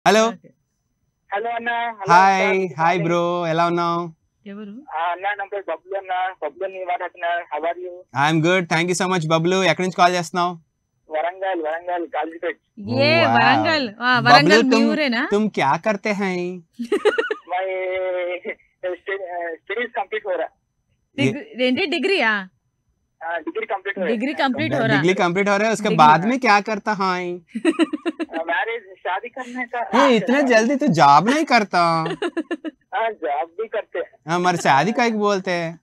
Hello hello అన్న hello hi sir. Hi bro ఎలా ఉన్నావు ఎవరు ఆ, అన్న నా పేరు బబ్లు అన్న బబ్లు ని మాట్లాడుతున్నా how are you I'm good thank you so much Bablu ఎక్కడి నుంచి కాల్ చేస్తున్నావు వరంగల్ వరంగల్ కాలిపేట్ ఏ Wow. వరంగల్ ఆ, బబ్లు వరంగల్ మీ తుమ్ ఊరేనా तुम क्या करते हैं మై స్టడీస్ కంప్లీట్ हो रहा డిగ్రీ- ఏంటి డిగ్రీయా डिग्री कंप्लीट हो डिग्री कंप्लीट हो रहा डिग्री कंप्लीट हो रहा है उसके Degree, बाद हाँ। में क्या करता है मैरिज शादी करने का ए, इतना जल्दी तो जॉब नहीं करता हाँ जॉब भी करते हैं हाँ, मर शादी का एक बोलते हैं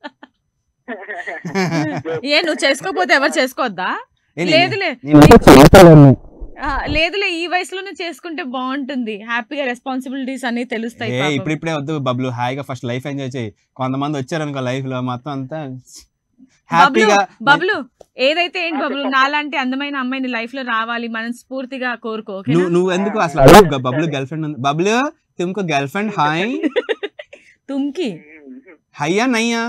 ఏ నువ్వు చేసుకోకపోతే ఎవరు చేసుకోవద్దా ఏ, నేను- లేదులే నేను ఇంకా చేస్తాను. ఆ, లేదులే ఈ వయసులోనే చేసుకుంటే బాగుంటుంది హ్యాపీగా రెస్పాన్సిబిలిటీస్ అన్ని తెలుస్తాయి ఏ పాపం. ఇప్పుడు ఇప్పుడే వద్దు బబ్లు హాయిగా ఫస్ట్ లైఫ్ ఎంజాయ్ చేయి కొంతమంది వచ్చారు అనుకో లైఫ్ లో మొత్తం అంతా బబ్లు హ్యాపీగా బబ్లు ఏదైతే ఏంటి ఆ, బబ్లు చెప్పండి. నాలాంటి అందమైన అమ్మాయిని లైఫ్ లో రావాలి మనస్ఫూర్తిగా కోరుకో ఓకేనా నువ్వు నువ్వు ఎందుకు అసలు ఆ, అడుగు సరే. బబ్లు గర్ల్ ఫ్రెండ్ ఉంది బబ్లు తుమ్కో గర్ల్ ఫ్రెండ్ హాయ్ తుమ్కి హయ్యా నయ్యా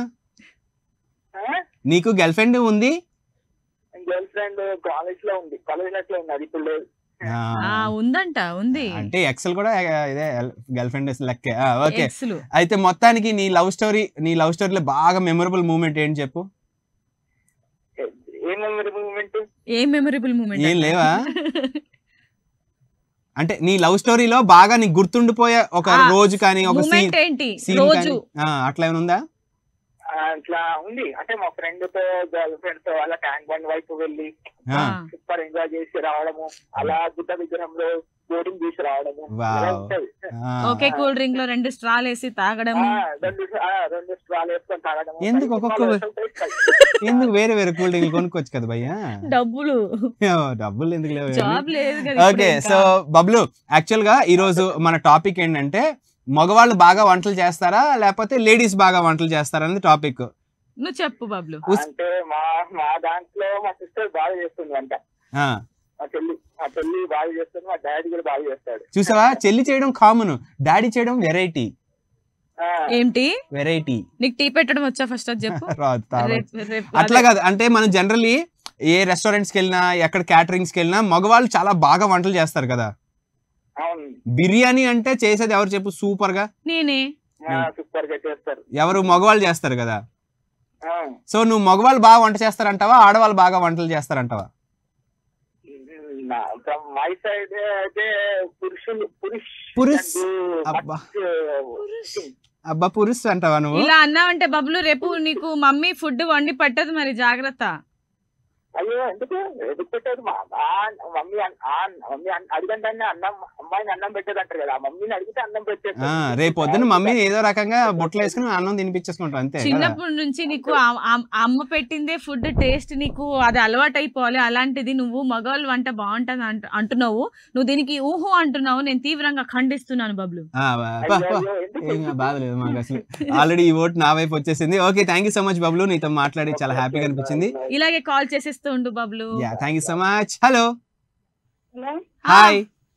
నీకు గర్ల్ ఫ్రెండ్ ఉంది గర్ల్ ఫ్రెండ్ కాలేజ్ లో ఉంది కాలేజ్ లైఫ్ లో ఉంది అది ఇప్పుడు లేదు ఆ. ఆ ఉందంట ఉంది అంటే ఎక్సెల్ కూడా ఇదే గర్ల్ ఫ్రెండ్ లెక్కే ఓకే ఎక్స్లు అయితే మొత్తానికి నీ లవ్ స్టోరీ నీ లవ్ స్టోరీలో బాగా మెమొరబుల్ మూమెంట్ ఏంటి చెప్పు ఏం మెమరీ మూమెంట్ ఏ మెమొరబుల్ మూమెంట్ ఏం లేవా? అంటే నీ లవ్ స్టోరీలో బాగా నీకు గుర్తుండిపోయే ఒక ఆ, రోజు కానీ ఒక సీన్ మూమెంట్ ఏంటి సీన్ రోజు కానీ ఆ, అట్లా ఏమైనా ఉందా అట్లా ఉంది అంటే మా ఫ్రెండ్ తో గర్ల్ ఫ్రెండ్ తో అలా ట్యాంక్ బండ్ వైపు వెళ్ళి ఆ, ఆ. సూపర్ ఎంజాయ్ చేసి రావడము అలా బుద్ధ విగ్రహంలో బోటింగ్ చేసి రావడము Wow. ఇలా ఉంటది ఆ. ఓకే కూల్ డ్రింక్ లో రెండు స్ట్రాల్ వేసి తాగడం ఆ, రెండు ఆ, రెండు స్ట్రాలు వేసుకొని తాగడము ఎందుకు ఒక్కొక్క- సినిమాలో ఉంటాయి. ఎందుకు వేరే వేరే కూల్ డ్రింక్ కొనుక్కోవచ్చు కదా భయ్యా డబ్బులు డబ్బులు ఎందుకు లేవు జాబ్ లేదు కదా ఓకే ఇప్పుడు సో ఇంకా. బబ్లు యాక్చువల్ గా ఈ రోజు మన టాపిక్ ఏంటంటే మగవాళ్ళు బాగా వంటలు చేస్తారా లేకపోతే లేడీస్ బాగా వంటలు చేస్తారా అనేది టాపిక్ నువ్వు చెప్పు బబ్లు ఉస్- అంటే మా మా దాంట్లో మా సిస్టర్ బాగా చేస్తుంది అంట మా చెల్లి మా చెల్లి బాగా చేస్తుంది మా డాడీ కూడా బాగా చేస్తాడు చూసావా చెల్లి చేయడం కామన్ డాడీ చేయడం వెరైటీ ఆ, ఏంటి వెరైటీ నీకు టీ పెట్టడం వచ్చా ఫస్ట్ అది చెప్పు రేపు- రేపు అట్లా అదే. కాదు అంటే మనం జనరల్లీ ఏ రెస్టారెంట్స్ కి వెళ్ళినా ఎక్కడ క్యాటరింగ్స్ కి వెళ్ళినా మగవాళ్ళు చాలా బాగా వంటలు చేస్తారు కదా అవును బిర్యానీ అంటే చేసేది ఎవరు చెప్పు సూపర్ గా నేనే సూపర్ గా చేస్తారు ఎవరు మగవాళ్ళు చేస్తారు కదా ఆ, సో నువ్వు మగవాళ్ళు బాగా వంట చేస్తారంటావా ఆడవాళ్ళు బాగా వంటలు చేస్తారంటావా నా from my side అయితే పురుషులు పురుష్ పురుష్. and అబ్బా. much, uh, అబ్బా పురుష్ అంటావా నువ్వు ఇలా అన్నావంటే బబ్లు రేపు నీకు మమ్మీ ఫుడ్ వండి పట్టదు మరి జాగ్రత్త అయ్యో ఎందుకు ఎందుకు పెట్టారు మా ఆ మమ్మీ అన్- ఆ మమ్మీ అన్- అడగండి అన్నం అమ్మాయిని అన్నం పెట్టేది అంటారు కదా ఆ మమ్మీని అడిగితే అన్నం పెట్టేది ఆ, రేపు పొద్దున్న మమ్మీ ఏదో రకంగా బొట్టలు వేసుకుని అన్నం తినిపించేసుకుంటాం అంతే కదా చిన్నప్పటి నుంచి నీకు ఆ- ఆ- అమ్మ పెట్టిందే ఫుడ్ టేస్ట్ నీకు అది అలవాటు అయిపోవాలి అలాంటిది నువ్వు మగవాళ్ళు వంట బాగుంటది అంట- అంటున్నావు నువ్వు దీనికి ఊహు అంటున్నావు నేను తీవ్రంగా ఖండిస్తున్నాను బబ్లు ఆ, బా- అయ్యో, బా- బా. అయ్యో, ఎందుకు ఏం బాధ లేదు మాకు అసలు ఆల్రెడీ ఈ ఓట్ నా వైపు వచ్చేసింది okay thank you so much Bablu నీతో మాట్లాడి చాలా హ్యాపీగా అనిపించింది ఇలాగే కాల్ చేసేస్తూ ఉండు Bablu yeah thank you so much hello hello hi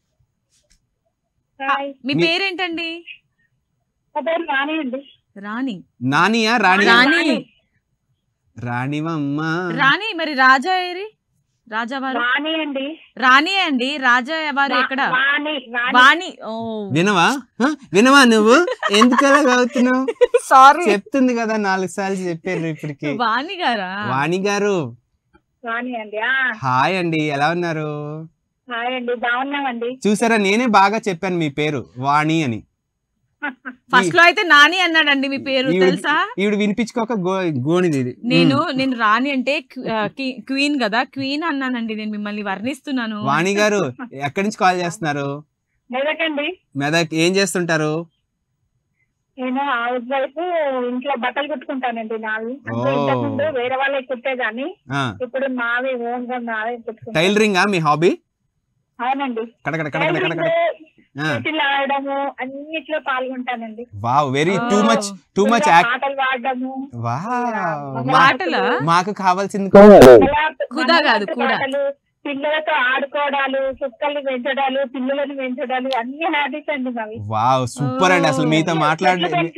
hi మీ మీ- పేరేంటండి నా పేరు రాణి అండి రాణి నానియా రాణి రాణి రాణివమ్మ రాణి మరి రాజా ఏరి రాజా వారు రాణి అండి రాణి అండి రాజా వారు ఎక్కడ రాణి రాణి వాణి ఓ వినవా హ? వినవా నువ్వు ఎందుకు అలా అవుతున్నావు సారీ చెప్తుంది కదా నాలుగు సార్లు చెప్పారు ఇప్పటికి వాణి గారా వాణి గారు రాణి అండి ఆ, హాయ్ అండి ఎలా ఉన్నారు హాయ్ అండి బాగున్నామండి చూసారా నేనే బాగా చెప్పాను మీ పేరు వాణి అని ఫస్ట్ లో అయితే నాని అన్నాడండి మీ పేరు ఈవిడ- తెలుసా ఈవిడ వినిపించుకోక గో గోనిది ఇది నేను మ్. నేను రాణి అంటే క్వీ- ఆ, కి- క్వీన్ కదా క్వీన్ అన్నానండి నేను మిమ్మల్ని వర్ణిస్తున్నాను వాణి గారు ఎక్కడి నుంచి కాల్ చేస్తున్నారు లేదకండి మెదక్ ఏం చేస్తుంటారు నేను హౌస్ వైఫ్ ఇంట్లో బట్టలు కుట్టుకుంటానండి నావి అంటే ఓ. ఇంతకు ముందు వేరే వాళ్ళకి కుట్టేదాన్ని ఆ ఇప్పుడు మావి ఓన్ గా నావే కుట్టుకుంటాను టైలరింగా మీ హాబీ అవునండి కడకడ కడకడ కడకడ వీటిలో ఆడము అన్నిట్లో పాల్గొంటానండి wow very too Oh. Much too much ఇంకా యాక్ట్ పాటలు పాడడము వావ్ పాటలా? మాకు కావాల్సింది కుదా కాదు, కుదా. పాటలు పిల్లలతో ఆడుకోవడాలు కుక్కల్ని పెంచడాలు పిల్లలను పెంచడాలు అన్ని హ్యాబిట్స్ అండి మావి వావ్ సూపర్ అండి అసలు మీతో చెట్లు మాట్లాడి పెంచు-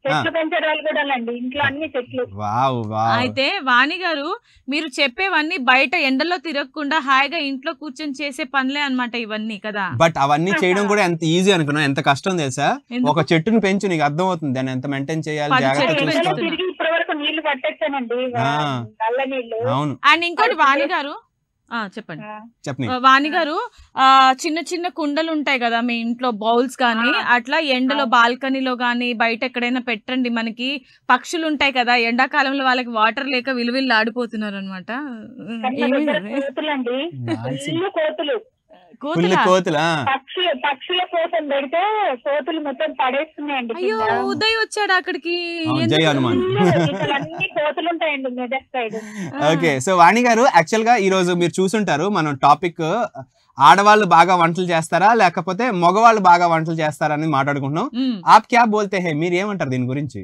చెట్లు పెంచే వాళ్ళు కూడా అండి ఇంట్లో అన్ని చెట్లు వావ్ వావ్ అయితే వాణి గారు మీరు చెప్పేవన్నీ బయట ఎండలో తిరగకుండా హాయిగా ఇంట్లో కూర్చొని చేసే పనులే అన్నమాట ఇవన్నీ కదా బట్ అవన్నీ చేయడం కూడా ఎంత ఈజీ అనుకున్నా ఎంత కష్టం తెలుసా ఎందుకు? ఒక చెట్టుని పెంచు నీకు అర్థం అవుతుంది దాన్ని ఎంత మెయింటైన్ చేయాలి పది జాగ్రత్త చెట్లు ఎండలో చూసుకోవాలి పెంచుతున్నా. తిరిగి ఇప్పటి వరకు నీళ్లు పట్టేస్తానండి ఆ. నల్ల నీళ్లు అవును అండ్ ఇంకోటి వాణి గారు ఆ చెప్పండి ఆ. చెప్పని ఆ, వాణి గారు ఆ చిన్న చిన్న కుండలు ఉంటాయి కదా మీ ఇంట్లో బౌల్స్ కానీ ఆ. అట్లా ఎండలో ఆ. బాల్కనీలో కానీ బయట ఎక్కడైనా పెట్టండి మనకి పక్షులు ఉంటాయి కదా ఎండాకాలంలో వాళ్ళకి వాటర్ లేక విలువిల్లు ఆడిపోతున్నారు అనమాట కానీ మా దగ్గర కోతులండి ఫుల్ కోతులు ఫుల్ కోతులా పక్షులు పక్షుల కోసం పెడితే కోతులు మొత్తం పడేస్తున్నాయండి అయ్యో కింద. ఉదయ్ వచ్చాడు అక్కడికి అవును, జై ఎందుకు? హనుమాన్ ఫుల్ ఇక్కడ అన్ని కోతులు ఉంటాయండి మెదక్ సైడ్ ఆ. ఓకే సో వాణి గారు యాక్చువల్ గా ఈ రోజు మీరు చూసుంటారు మనం టాపిక్ ఆడవాళ్ళు బాగా వంటలు చేస్తారా లేకపోతే మగవాళ్ళు బాగా వంటలు చేస్తారా అని మాట్లాడుకుంటున్నాం ఉమ్, ఆప్ క్యా బోల్తే హే మీరు ఏమంటారు దీని గురించి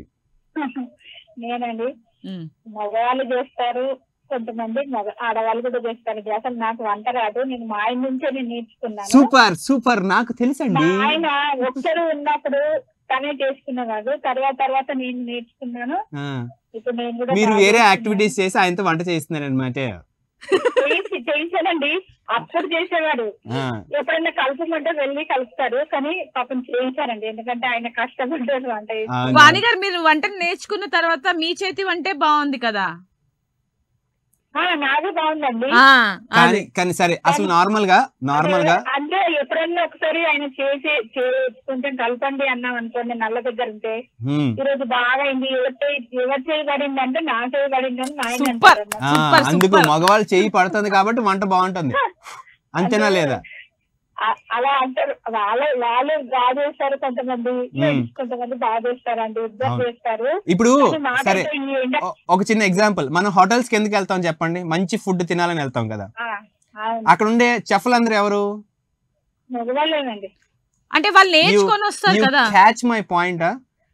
నేనండి ఉమ్. మగవాళ్ళు చేస్తారు కొంతమంది మగ ఆడవాళ్ళు కూడా చేస్తారు అసలు నాకు వంట రాదు నేను మా ఆయన నుంచే నేను నేర్చుకున్నాను సూపర్ సూపర్ నాకు మా తెలుసండి ఆయన ఒక్కరు ఉన్నప్పుడు తనే చేసుకునేవాడు తర్వాత తర్వాత నేను నేర్చుకున్నాను ఆ, ఇప్పుడు నేను కూడా మీరు బాగా వేరే చేస్తున్నాను. యాక్టివిటీస్ చేసి ఆయనతో వంట చేస్తున్నారు అనమాట చేసి చేయించానండి అప్పుడు చేసేవాడు ఎప్పుడైనా కలపమంటే వెళ్ళి కలుపుతారు కానీ పాపం చేయించారండి ఎందుకంటే ఆయన కష్టపడ్డారు వంట చేసి. వాణి గారు మీరు వంట నేర్చుకున్న తర్వాత మీ చేతి వంటే బాగుంది కదా ఆ, నాది బాగుందండి ఆ, కానీ అది. కానీ సరే అసలు నార్మల్ గా నార్మల్ గా అంటే ఎప్పుడైనా ఒకసారి ఆయన చేసి చే- కొంచెం కలపండి అన్నాం అనుకోండి నల్ల దగ్గర ఉంటే హ్మ్. ఈ రోజు బాగా అయింది ఎవరు చేయి- ఎవరు చేయబడింది అంటే నా చేయబడింది అని మా ఆయన సూపర్. అంటారు ఆ, సూపర్, అందుకు సూపర్. మగవాళ్ళు చేయి పడుతుంది కాబట్టి వంట బాగుంటుంది అంతేనా అంటే లేదా ఆ- అలా అంటారు వాళ్ళు వాళ్ళు బాగా చేస్తారు కొంతమంది మ్మ్. కొంతమంది బాగా చేస్తారండి ఇద్దరు అవును. చేస్తారు ఇప్పుడు కానీ మాకైతే సరే ఈ ఎండ- ఒ- ఒక చిన్న ఎగ్జాంపుల్ మనం హోటల్స్ కి ఎందుకు వెళ్తాం చెప్పండి మంచి ఫుడ్ తినాలని వెళ్తాం కదా ఆ, అవును అక్కడ ఉండే చెఫ్లు అందరూ ఎవరు మగవాళ్ళేనండి అంటే వాళ్ళు నేర్చుకొని వస్తారు యూ కదా క్యాచ్ మై పాయింట్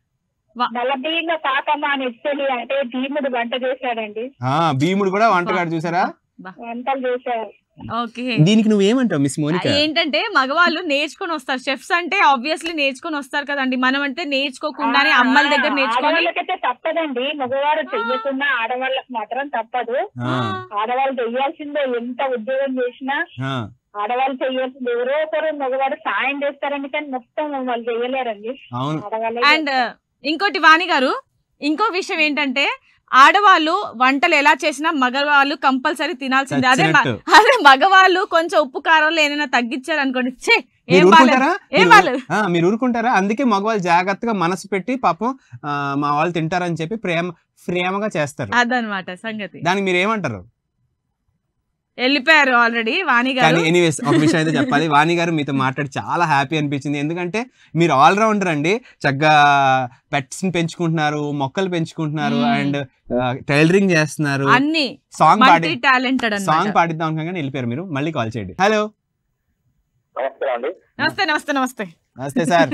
నలభీన పాకమ్మ అని ఎత్తులి అంటే భీముడు వంట చేశాడండి భీముడు కూడా వంటగాడు చూసారా వంటలు చేశారు ఓకే దీనికి నువ్వేమంటావు మిస్ మోనిక ఏంటంటే మగవాళ్ళు నేర్చుకొని వస్తారు చెఫ్స్ అంటే ఆబ్వియస్లీ నేర్చుకొని వస్తారు కదండి మనం అంటే నేర్చుకోకుండానే అమ్మల దగ్గర నేర్చుకొని ఆడవాళ్ళకైతే తప్పదండి మగవాడు చెయ్యకుండా ఆడవాళ్ళకి మాత్రం తప్పదు ఆ, ఆడవాళ్ళు చెయ్యాల్సిందే ఎంత ఉద్యోగం చేసినా ఆ, ఆడవాళ్ళు చెయ్యాల్సింది ఎవరో ఒకరు మగవాడు సాయం చేస్తారండి కానీ మొత్తం వాళ్ళు చెయ్యలేరండి అవును ఆడవాళ్ళే అండ్ ఇంకోటి వాణి గారు ఇంకో విషయం ఏంటంటే ఆడవాళ్ళు వంటలు ఎలా చేసినా మగవాళ్ళు కంపల్సరీ తినాల్సిందే అదే మ- చచ్చినట్టు. అదే మగవాళ్ళు కొంచెం ఉప్పు కారంలో ఏమైనా తగ్గించారు అనుకోండి ఛే మీరు ఏం బాలేదు ఊరుకుంటారా ఏం మీరు- బాలేదు ఆ, మీరు ఊరుకుంటారా అందుకే మగవాళ్ళు జాగ్రత్తగా మనసు పెట్టి పాపం ఆ, మా వాళ్ళు తింటారని చెప్పి ప్రేమ ప్రేమగా చేస్తారు అదనమాట సంగతి దానికి మీరు ఏమంటారు వెళ్ళిపోయారు ఆల్రెడీ వాణి గారు కానీ ఎనీవేస్ ఒక విషయం అయితే చెప్పాలి వాణి గారు మీతో మాట్లాడి చాలా హ్యాపీ అనిపించింది ఎందుకంటే మీరు ఆల్రౌండర్ అండి చక్కగా పెట్స్ ని పెంచుకుంటున్నారు మొక్కలు పెంచుకుంటున్నారు మ్మ్. అండ్ టైలరింగ్ చేస్తున్నారు అన్ని సాంగ్ పాడి మల్టీ టాలెంటెడ్ సాంగ్ అన్నమాట పాడిద్దాం అనుకోగానే వెళ్ళిపోయారు మీరు మళ్ళీ కాల్ చేయండి హలో నమస్కారం అండి నమస్తే నమస్తే నమస్తే నమస్తే సార్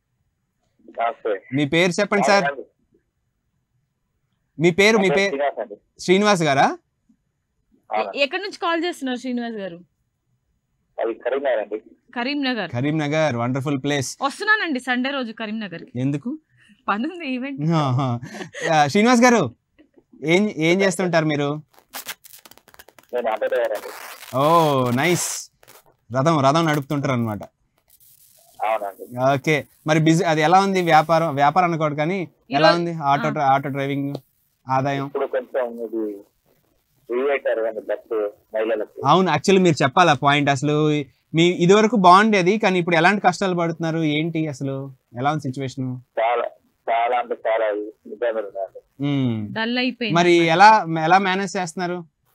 నమస్తే మీ పేరు చెప్పండి సార్ అవునండి. మీ పేరు మీ నా పేరు శ్రీనివాస్ అండి శ్రీనివాస్ గారా అవును. ఎక్కడి నుంచి కాల్ చేస్తున్నారు శ్రీనివాస్ గారు అది కరీంనగర్ అండి కరీంనగర్ కరీంనగర్ వండర్ఫుల్ ప్లేస్ వస్తున్నానండి సండే రోజు కరీంనగర్ కి ఎందుకు పని ఉంది ఈవెంట్ ఆహా. ఆ, శ్రీనివాస్ గారు ఏం ఏం చేస్తుంటారు మీరు నేను ఆటో డ్రైవర్ అండి ఓ నైస్ రథం రథం నడుపుతుంటారు అనమాట అవునండి ఓకే మరి బిజీ అది ఎలా ఉంది వ్యాపారం వ్యాపారం అనుకోడు కానీ ఎలా ఈరోజు- ఉంది ఆటో డ్రై- ఆటో డ్రైవింగ్ ఆదాయం ఇప్పుడు కొంచెం ఇది ఫ్రీ పెట్టారు కానీ బస్సు మహిళలకు అవును యాక్చువల్లీ మీరు చెప్పాలి ఆ పాయింట్ అసలు మీ ఇదివరకు బాగుండేది కానీ ఇప్పుడు ఎలాంటి కష్టాలు పడుతున్నారు ఏంటి అసలు ఎలా ఉంది సిచ్యువేషన్ చాలా చాలా అంటే చాలా ఇబ్బందులు ఉన్నాయండి డల్ అయిపోయింది మరి ఎలా ఎలా మేనేజ్ చేస్తున్నారు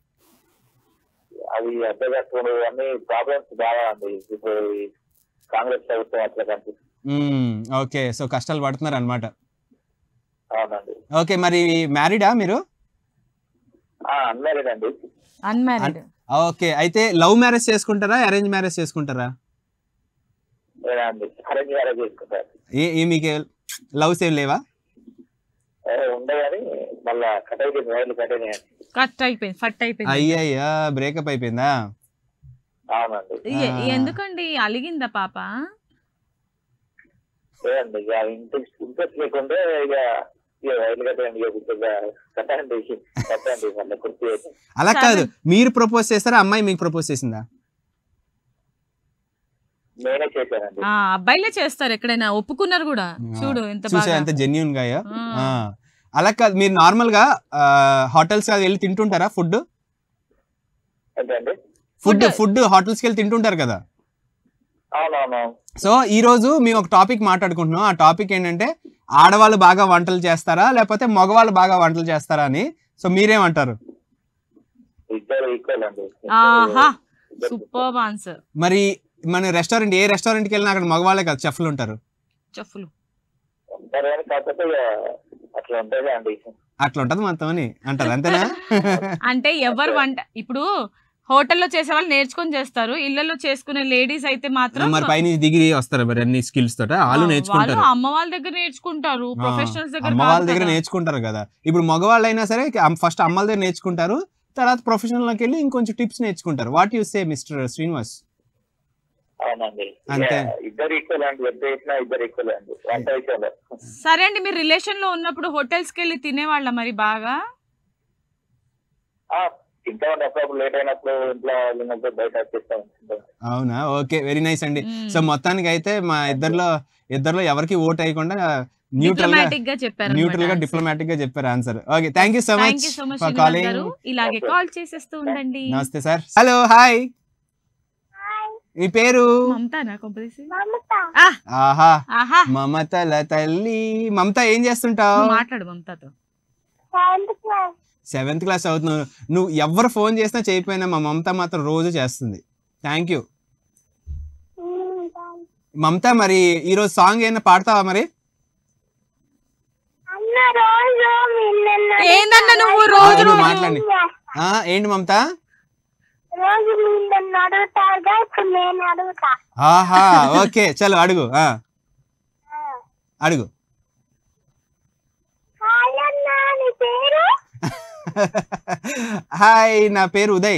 అవి అడ్డగట్టుడు అన్ని ప్రాబ్లమ్స్ బాగా ఉంది ఇప్పుడు ఈ కాంగ్రెస్ ప్రభుత్వం అట్లా కనిపిస్తుంది ఓకే సో కష్టాలు పడుతున్నారు అనమాట అవునండి ఓకే మరి మ్యారీడా మీరు అన్మ్యారీడ్ అండి అన్మ్యారీడ్ ఓకే అయితే లవ్ మ్యారేజ్ చేసుకుంటారా అరేంజ్ మ్యారేజ్ చేసుకుంటారా నేనా అండి అరేంజ్ మ్యారేజ్ చేసుకుంటారు ఏ ఏ మీకు లవ్స్ ఏం లేవా ఉండగాని మళ్ళా కట్ అయిపోయింది వైర్లు కట్ అయినాయండి కట్ అయిపోయింది ఫట్ అయిపోయింది అయ్యయ్యా బ్రేకప్ అయిపోయిందా అవునండి ఎ- ఆ. ఎందుకండి అలిగిందా పాప లేదండి ఇక ఇంట్రెస్ట్ ఇంట్రెస్ట్ లేకుంటే ఇక ఇక వైల్ కట్టండి ఇక కొద్దిగా కట్టండి కట్టండి మళ్ళీ కుర్తి చేసి అలా సరే. కాదు మీరు ప్రపోజ్ చేస్తారా అమ్మాయి మీకు ప్రపోజ్ చేసిందా నేనే చేశానండి ఆ అబ్బాయిలే చేస్తారు ఎక్కడైనా ఒప్పుకున్నారు కూడా చూడు ఎంత చూసా బాగా ఎంత జెన్యున్ గా అయ్యో. ఆ. ఆ. అలా కాదు మీరు నార్మల్ గా హోటల్స్ అది వెళ్ళి తింటుంటారా ఫుడ్ ఏంటండి ఫుడ్ Food. ఫుడ్ హోటల్స్ కి వెళ్ళి తింటుంటారు కదా అవునవును సో ఈ రోజు మేము ఒక టాపిక్ మాట్లాడుకుంటున్నాం ఆ టాపిక్ ఏంటంటే ఆడవాళ్ళు బాగా వంటలు చేస్తారా లేకపోతే మగవాళ్ళు బాగా వంటలు చేస్తారా అని సో మీరేమంటారు ఇద్దరు ఈక్వల్ అండి ఆహా ఇద్దరు సూపర్ ఆన్సర్ మరి మన రెస్టారెంట్ ఏ రెస్టారెంట్ కి వెళ్ళినా అక్కడ మగవాళ్ళే కదా చెఫ్లు ఉంటారు చెఫ్లు ఉంటారు కానీ కాకపోతే ఇక అట్లా ఉంటుంది అండి అట్లా ఉంటది మొత్తం అని అంటారు అంతేనా అంటే ఎవరు వంట ఇప్పుడు హోటల్లో చేసే వాళ్ళు నేర్చుకొని చేస్తారు ఇళ్లలో చేసుకునే లేడీస్ అయితే మాత్రం మరి పైన దిగి వస్తారు మరి అన్ని స్కిల్స్ తోట వాళ్ళు ఆ, నేర్చుకుంటారు వాళ్ళు అమ్మ వాళ్ళ దగ్గర నేర్చుకుంటారు ఆ, ప్రొఫెషనల్స్ దగ్గర అమ్మ కాదు వాళ్ళ దగ్గర కదా. నేర్చుకుంటారు కదా ఇప్పుడు మగవాళ్ళు అయినా సరే ఫస్ట్ అమ్మల దగ్గర నేర్చుకుంటారు తర్వాత ప్రొఫెషనల్ లోకి వెళ్ళి ఇంకొంచెం టిప్స్ నేర్చుకుంటారు what you say mister Srinivas అవునండి అంతే. ఇక ఇద్దరు ఈక్వల్ అండి ఎంత చేసినా ఇద్దరు ఈక్వల్ అండి వంట విషయంలో సరే అండి మీరు రిలేషన్ లో ఉన్నప్పుడు హోటల్స్ కి వెళ్ళి తినేవాళ్ళ మరి బాగా ఆ, తింటా ఉంటే అప్పుడప్పుడు లేట్ అయినప్పుడు ఇంట్లో వెళ్ళినప్పుడు బయట వచ్చేస్తా ఉంటాం అవునా ఓకే వెరీ నైస్ అండి మ్మ్. సో మొత్తానికి అయితే మా ఇద్దరిలో ఇద్దరిలో ఎవరికి ఓట్ అయ్యకుండా న్యూట్రల్ గా డిప్లొమాటిక్ గా చెప్పారు న్యూట్రల్ గా డిప్లొమాటిక్ గా చెప్పారు answer okay thank you so thank much you so much for Srinivas calling గారు ఇలాగే కాల్ చేసేస్తూ ఉండండి నమస్తే సార్ హలో హాయ్ మీ పేరు మమతానా కొంపదీసి ఆహా ఆహా మమతల తల్లి మమత ఏం చేస్తుంటావు నువ్వు మాట్లాడు మమతాతో సెవెంత్ క్లాస్ అవుతున్నావు నువ్వు ఎవరు ఫోన్ చేసినా చేయకపోయినా మా మమత మాత్రం రోజు చేస్తుంది థ్యాంక్ యూ మమత మరి ఈరోజు సాంగ్ ఏమైనా పాడతావా మరి అన్న రోజు నిన్న ఏందన్న నువ్వు ఆ, రోజు నువ్వు రోజు మాట్లాడి ఆ, ఏంటి మమత రోజు నిన్న అడుగుతారుగా ఇప్పుడు నేను అడుగుతా ఆహా ఓకే చలో అడుగు ఆ, అడుగు హాయ్ అన్న నీ పేరు హాయ్ నా పేరు ఉదయ్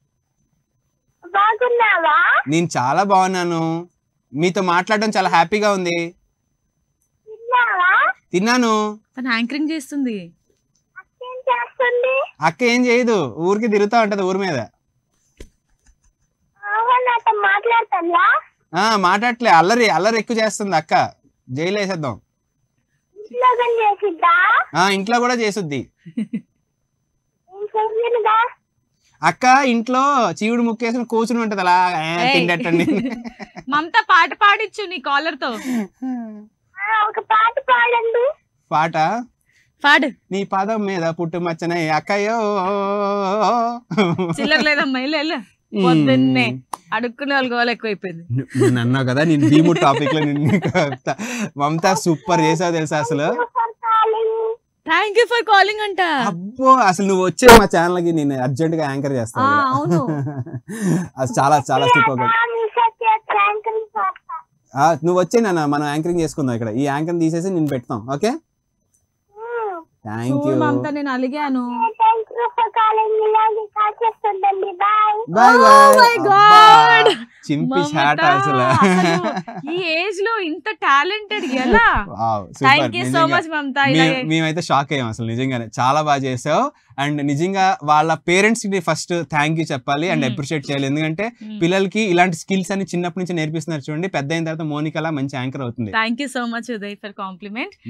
బాగున్నావా నేను చాలా బాగున్నాను మీతో మాట్లాడడం చాలా హ్యాపీగా ఉంది తిన్నావా తిన్నాను తను యాంకరింగ్ చేస్తుంది ఏం చేస్తుంది అక్క ఏం చేయదు ఊరికి తిరుగుతా ఉంటది ఊరి మీద ఆహా నాతో మాట్లాడుతుందా ఆ మాట్లాడట్లే అల్లరి అల్లరి ఎక్కువ చేస్తుంది అక్క జైలు వేసేద్దాం ఉద్యోగం చేసిద్దా ఆ ఇంట్లో కూడా చేసుద్ది ఏం చెయ్యనుగా అక్క ఇంట్లో చీవుడు ముక్కేసుకుని కూర్చుని ఉంటది అలా ఆ, ఏయ్. తిండటండి మమత పాట పాడిచ్చు నీ కాలర్ తో ఆ, ఒక పాట పాడండి పాట పాడు నీ పాదం మీద పుట్టుమచ్చనే అక్కయ్యో చిల్లర లేదమ్మా వెళ్ళు, వెళ్ళు పొద్దున్నే అడుక్కునే వాళ్ళు గోల ఎక్కువైపోయింది నేను అన్నావు కదా నేను భీము టాపిక్ లో నిన్ను మమతా సూపర్ చేసావు తెలుసా అసలు for calling thank you for calling అంట అబ్బో అసలు నువ్వు వచ్చే మా ఛానల్ కి నేను అర్జెంట్ గా యాంకర్ ఆ, చేస్తాను అవును అది చాలా చాలా సూపర్ మీ సత్య యాంకరింగ్ చేస్తా నువ్వు వచ్చే నాన్న మనం యాంకరింగ్ చేసుకుందాం ఇక్కడ ఈ యాంకర్ తీసేసి నేను పెడతాం ఓకే థ్యాంక్ యూ చూడు మమత నేను అలిగాను థ్యాంక్ యూ ఫర్ కాలింగ్ ఇలాగే కాల్ చేస్తుండండి bye bye Oh my God. చింపి షాట్ మమత, అసలు అసలు ఈ ఏజ్ లో ఇంత టాలెంటెడ్ ఎలా Wow, super, thank you so నిజంగా. మచ్ మమత మేము- ఇలాగే మేమైతే షాక్ అయ్యాం అసలు నిజంగానే చాలా బాగా చేసావు అండ్ నిజంగా వాళ్ళ పేరెంట్స్ కి ఫస్ట్ థ్యాంక్ యూ చెప్పాలి అండ్ Hmm. అప్రిషియేట్ చేయాలి ఎందుకంటే Hmm. పిల్లలకి ఇలాంటి స్కిల్స్ అని చిన్నప్పటి నుంచి నేర్పిస్తున్నారు చూడండి పెద్ద అయిన తర్వాత మోనికలా మంచి యాంకర్ అవుతుంది thank you so much Uday for complement